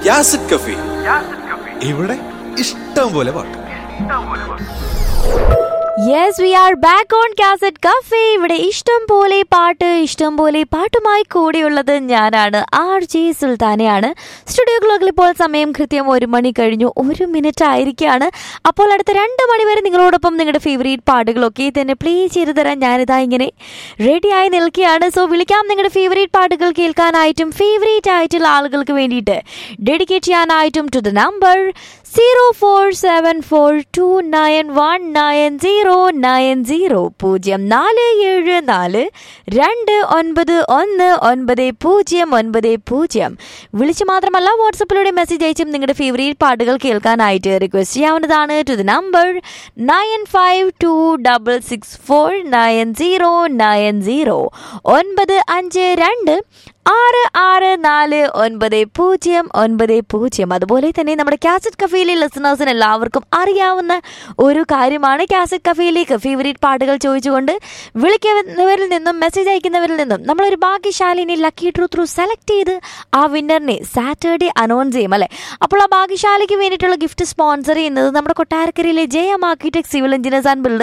യാസിഡ് കഫി ഇവിടെ ഇഷ്ടം പോലെ പാട്ട് yes we are back on cassette cafe ഇവിടെ ഇഷ്ടം പോലെ പാട്ട് ഇഷ്ടം പോലെ പാട്ടുമായി കൂടിയുള്ളത് ഞാനാണ് ആർ ജെ സുൽത്താനയാണ് സ്റ്റുഡിയോ ക്ലോക്കിൽ ഇപ്പോൾ സമയം കൃത്യം ഒരു മണി കഴിഞ്ഞു ഒരു മിനിറ്റ് ആയിരിക്കുകയാണ് അപ്പോൾ അടുത്ത രണ്ട് മണി വരെ നിങ്ങളോടൊപ്പം നിങ്ങളുടെ ഫേവറേറ്റ് പാട്ടുകളൊക്കെ തന്നെ പ്ലേ ചെയ്ത് തരാൻ ഞാനിതാ ഇങ്ങനെ റെഡിയായി നിൽക്കുകയാണ് സോ വിളിക്കാം നിങ്ങളുടെ ഫേവറേറ്റ് പാട്ടുകൾ കേൾക്കാനായിട്ടും ഫേവറേറ്റ് ആയിട്ടുള്ള ആളുകൾക്ക് വേണ്ടിയിട്ട് ഡെഡിക്കേറ്റ് ചെയ്യാനായിട്ടും to the number zero four seven four two nine one nine zero nine zero പൂജ്യം നാല് ഏഴ് നാല് രണ്ട് ഒൻപത് ഒന്ന് ഒൻപത് പൂജ്യം ഒൻപത് പൂജ്യം വിളിച്ച് മാത്രമല്ല വാട്സപ്പിലൂടെ മെസ്സേജ് അയച്ചും നിങ്ങളുടെ ഫേവറേറ്റ് പാട്ടുകൾ കേൾക്കാനായിട്ട് റിക്വസ്റ്റ് ചെയ്യാവുന്നതാണ് to the number nine five two double six four nine zero nine zero ഒൻപത് അഞ്ച് രണ്ട് ആറ് ആറ് നാല് ഒൻപത് പൂജ്യം ഒൻപത് പൂജ്യം അതുപോലെ തന്നെ നമ്മുടെ കാസറ്റ് കഫേയിലെ ലിസണേഴ്സിന് എല്ലാവർക്കും അറിയാവുന്ന ഒരു കാര്യമാണ് കാസറ്റ് കഫേയിലേക്ക് ഫേവറേറ്റ് പാട്ടുകൾ ചോദിച്ചുകൊണ്ട് വിളിക്കുന്നവരിൽ നിന്നും മെസ്സേജ് അയക്കുന്നവരിൽ നിന്നും നമ്മളൊരു ഭാഗ്യശാലിനെ ലക്കി ഡ്രൂ ത്രൂ സെലക്ട് ചെയ്ത് ആ വിന്നറിനെ സാറ്റർഡേ അനൗൺസ് ചെയ്യും അല്ലേ അപ്പോൾ ആ ഭാഗ്യശാലിക്ക് വേണ്ടിയിട്ടുള്ള ഗിഫ്റ്റ് സ്പോൺസർ ചെയ്യുന്നത് നമ്മുടെ കൊട്ടാരക്കരയിലെ J M architect civil engineers and builders